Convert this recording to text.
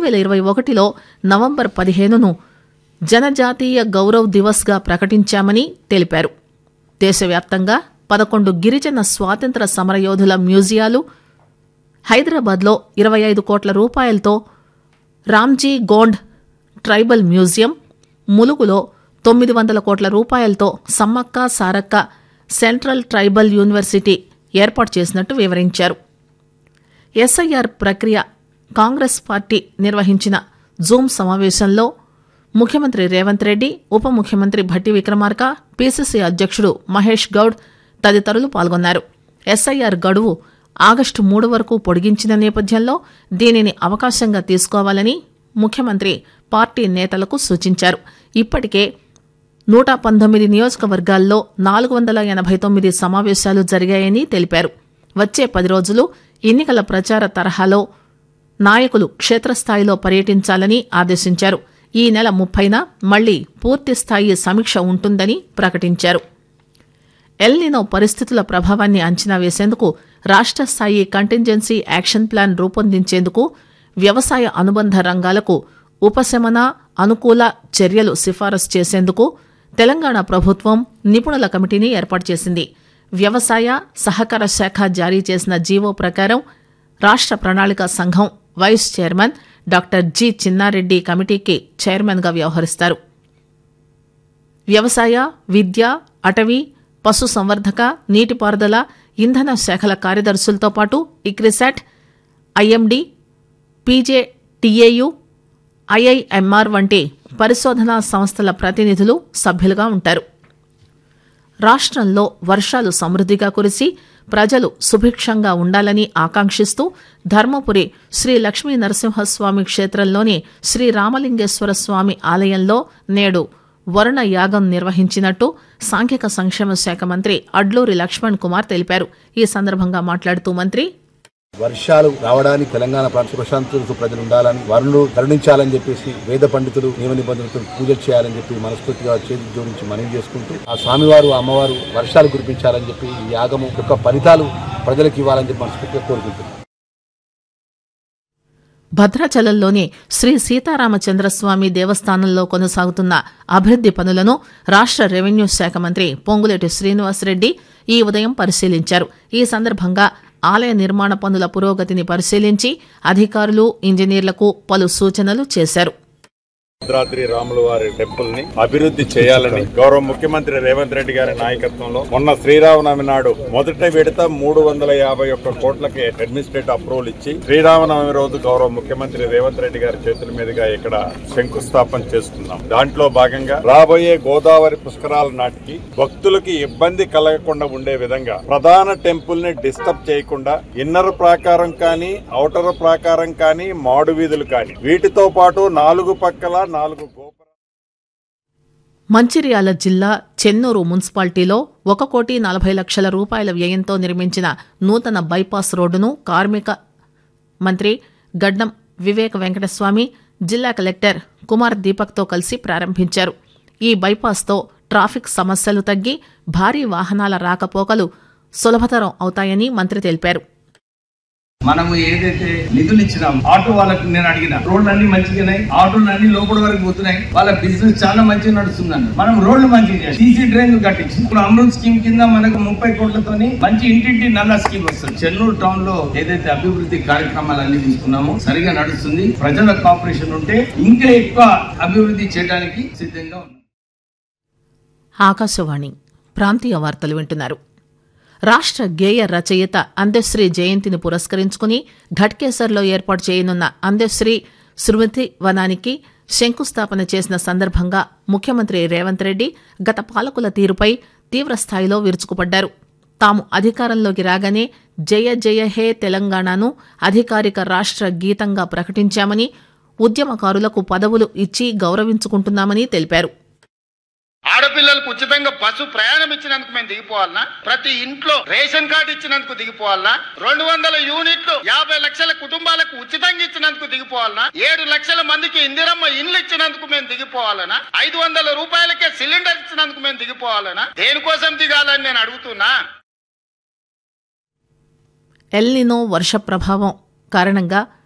వేల ఇరవై ఒకటిలో నవంబర్ పదిహేనును జనజాతీయ గౌరవ్ దివస్గా ప్రకటించామని తెలిపారు దేశవ్యాప్తంగా పదకొండు గిరిజన స్వాతంత్ర సమరయోధుల మ్యూజియాలు హైదరాబాద్లో ఇరవై ఐదు కోట్ల రూపాయలతో రామ్జీ గోండ్ ట్రైబల్ మ్యూజియం ములుగులో తొమ్మిది వందల కోట్ల రూపాయలతో Sammakka Sarakka central tribal university ఏర్పాటు చేసినట్టు వివరించారు ఎస్ఐఆర్ ప్రక్రియ కాంగ్రెస్ పార్టీ నిర్వహించిన జూమ్ సమావేశంలో ముఖ్యమంత్రి రేవంత్ రెడ్డి ఉప ముఖ్యమంత్రి భట్టి విక్రమార్క పీసీసీ అధ్యక్షుడు మహేష్ గౌడ్ తదితరులు పాల్గొన్నారు ఎస్ఐఆర్ గడువు ఆగస్టు మూడు వరకు పొడిగించిన నేపథ్యంలో దీనిని అవకాశంగా తీసుకోవాలని ముఖ్యమంత్రి పార్టీ నేతలకు సూచించారు ఇప్పటికే నూట పంతొమ్మిది నియోజకవర్గాల్లో నాలుగు వందల ఎనభై తొమ్మిది సమావేశాలు జరిగాయని తెలిపారు వచ్చే పది రోజులు ఎన్నికల ప్రచార తరహాలో నాయకులు క్షేత్రస్థాయిలో పర్యటించాలని ఆదేశించారు ఈ నెల ముప్పైన మళ్లీ పూర్తిస్థాయి సమీక్ష ఉంటుందని ప్రకటించారు ఎల్నినో పరిస్థితుల ప్రభావాన్ని అంచనా వేసేందుకు రాష్ట్ర స్థాయి కంటింజెన్సీ యాక్షన్ ప్లాన్ రూపొందించేందుకు వ్యవసాయ అనుబంధ రంగాలకు ఉపశమన అనుకూల చర్యలు సిఫారసు చేసేందుకు తెలంగాణ ప్రభుత్వం నిపుణుల కమిటీని ఏర్పాటు చేసింది వ్యవసాయ సహకార శాఖ జారీ చేసిన జీవో ప్రకారం రాష్ట్ర ప్రణాళిక సంఘం vice chairman doctor G Chinnareddy కమిటీకి చైర్మన్గా వ్యవహరిస్తారు వ్యవసాయ విద్య అటవీ పశు సంవర్ధక నీటిపారుదల ఇంధన శాఖల కార్యదర్శులతో పాటు ఇక్రిసాట్ ఐఎండి పీజేటీఏయు ఐఐఎంఆర్ వంటి పరిశోధనా సంస్థల ప్రతినిధులు సభ్యులుగా ఉంటారు రాష్ట్రంలో వర్షాలు సమృద్దిగా కురిసి ప్రజలు సుభిక్షంగా ఉండాలని ఆకాంక్షిస్తూ ధర్మపురి శ్రీ లక్ష్మీ నరసింహస్వామి క్షేత్రంలోని శ్రీ రామలింగేశ్వర స్వామి ఆలయంలో నేడు వరుణ యాగం నిర్వహించినట్టు సాంఘిక సంక్షేమ శాఖ మంత్రి అడ్లూరి లక్ష్మణ్ కుమార్ తెలిపారు ఈ సందర్భంగా మాట్లాడుతూ మంత్రి వర్షాలు రావడానికి తెలంగాణ ప్రాంత ప్రశాంతతతో ప్రజలు ఉండాలని వరుణులు కరుణించాలని చెప్పేసి వేద పండితులు నియమ నిబంధనలతో పూజ చేయాలని చెప్పి మనస్ఫూర్తిగా చేతి జోడించి మనవి చేసుకుంటూ ఆ స్వామివారు అమ్మవారు వర్షాలు కురిపించాలని చెప్పి ఈ యాగము యొక్క ఫలితాలు ప్రజలకు ఇవ్వాలని చెప్పి మనస్ఫూర్తిగా కోరుకుంటున్నాం భద్రాచలంలోని శ్రీ సీతారామచంద్రస్వామి దేవస్థానంలో కొనసాగుతున్న అభివృద్ది పనులను రాష్ట్ర రెవెన్యూ శాఖ మంత్రి పొంగులేటి శ్రీనివాసరెడ్డి ఈ ఉదయం పరిశీలించారు ఈ సందర్భంగా ఆలయ నిర్మాణ పనుల పురోగతిని పరిశీలించి అధికారులు ఇంజనీర్లకు పలు సూచనలు చేశారు భద్రాద్రి రాముల వారి టెంపుల్ ని అభివృద్ధి చేయాలని గౌరవ ముఖ్యమంత్రి రేవంత్ రెడ్డి గారి నాయకత్వంలో మొన్న శ్రీరామనవమి నాడు మొదట విడత మూడు వందల యాభై ఒక్క కోట్లకి అడ్మినిస్ట్రేటివ్ అప్రూవల్ ఇచ్చి శ్రీరామనవమి రోజు గౌరవ ముఖ్యమంత్రి రేవంత్ రెడ్డి గారి చేతుల మీదుగా ఇక్కడ శంకుస్థాపన చేస్తున్నాం దాంట్లో భాగంగా రాబోయే గోదావరి పుష్కరాల నాటికి భక్తులకి ఇబ్బంది కలగకుండా ఉండే విధంగా ప్రధాన టెంపుల్ ని డిస్టర్బ్ చేయకుండా ఇన్నర్ ప్రాకారం కానీ ఔటర్ ప్రాకారం కానీ మాడు వీధులు కానీ వీటితో పాటు నాలుగు పక్కల నాలుగు గోపుర మంచిర్యాల జిల్లా చెన్నూరు మున్సిపాలిటీలో ఒక కోటి నలభై లక్షల రూపాయల వ్యయంతో నిర్మించిన నూతన బైపాస్ రోడ్డును కార్మిక మంత్రి గడ్డం వివేక్ వెంకటస్వామి జిల్లా కలెక్టర్ కుమార్ దీపక్తో కలిసి ప్రారంభించారు ఈ బైపాస్తో ట్రాఫిక్ సమస్యలు తగ్గి భారీ వాహనాల రాకపోకలు సులభతరం అవుతాయని మంత్రి తెలిపారు మనము ఏదైతే నిధులు ఇచ్చినాం ఆటో వాళ్ళకి నేను అడిగిన రోడ్లు అన్ని మంచిగా ఉన్నాయి ఆటోలు అన్ని లోపల వరకు పోతున్నాయి వాళ్ళ బిజినెస్ చాలా మంచిగా నడుస్తుందండి మనం రోడ్లు మంచిగా చేయాలి సీసీ డ్రైన్ కట్టించి ఇప్పుడు అమృత్ స్కీమ్ కింద మనకు ముప్పై కోట్లతోని మంచి ఇంటింటి నల్ల స్కీమ్ వస్తుంది చెన్నూరు టౌన్ లో ఏదైతే అభివృద్ధి కార్యక్రమాలు అన్ని తీసుకున్నామో సరిగా నడుస్తుంది ప్రజల కాపరేషన్ ఉంటే ఇంకా ఎక్కువ అభివృద్ధి చేయడానికి సిద్ధంగా ఉన్నాం ఆకాశవాణి ప్రాంతీయ వార్తలు వింటున్నారు రాష్ట్ర గేయ రచయిత అందశ్రీ జయంతిని పురస్కరించుకుని ఘట్కేసర్లో ఏర్పాటు చేయనున్న అందశ్రీ స్మృతి వనానికి శంకుస్థాపన చేసిన సందర్భంగా ముఖ్యమంత్రి రేవంత్ రెడ్డి గత పాలకుల తీరుపై తీవ్రస్థాయిలో విరుచుకుపడ్డారు తాము అధికారంలోకి రాగానే జయ జయ హే తెలంగాణను అధికారిక రాష్ట్ర గీతంగా ప్రకటించామని ఉద్యమకారులకు పదవులు ఇచ్చి గౌరవించుకుంటున్నామని తెలిపారు ఆడపిల్లలకు ఉచితంగా బస్సు ప్రయాణం ఇచ్చినందుకు మేము దిగిపోవాలనా ప్రతి ఇంట్లో రేషన్ కార్డు ఇచ్చినందుకు దిగిపోవాలనా రెండు వందల యూనిట్లు యాభై లక్షల కుటుంబాలకు ఉచితంగా ఇచ్చినందుకు దిగిపోవాలనా ఏడు లక్షల మందికి ఇందిరమ్మ ఇండ్లు ఇచ్చినందుకు మేము దిగిపోవాలనా ఐదు వందల రూపాయలకే సిలిండర్ ఇచ్చినందుకు మేము దిగిపోవాలనా దేనికోసం దిగాలని నేను అడుగుతున్నా ఎల్నినో వర్ష ప్రభావం కారణంగా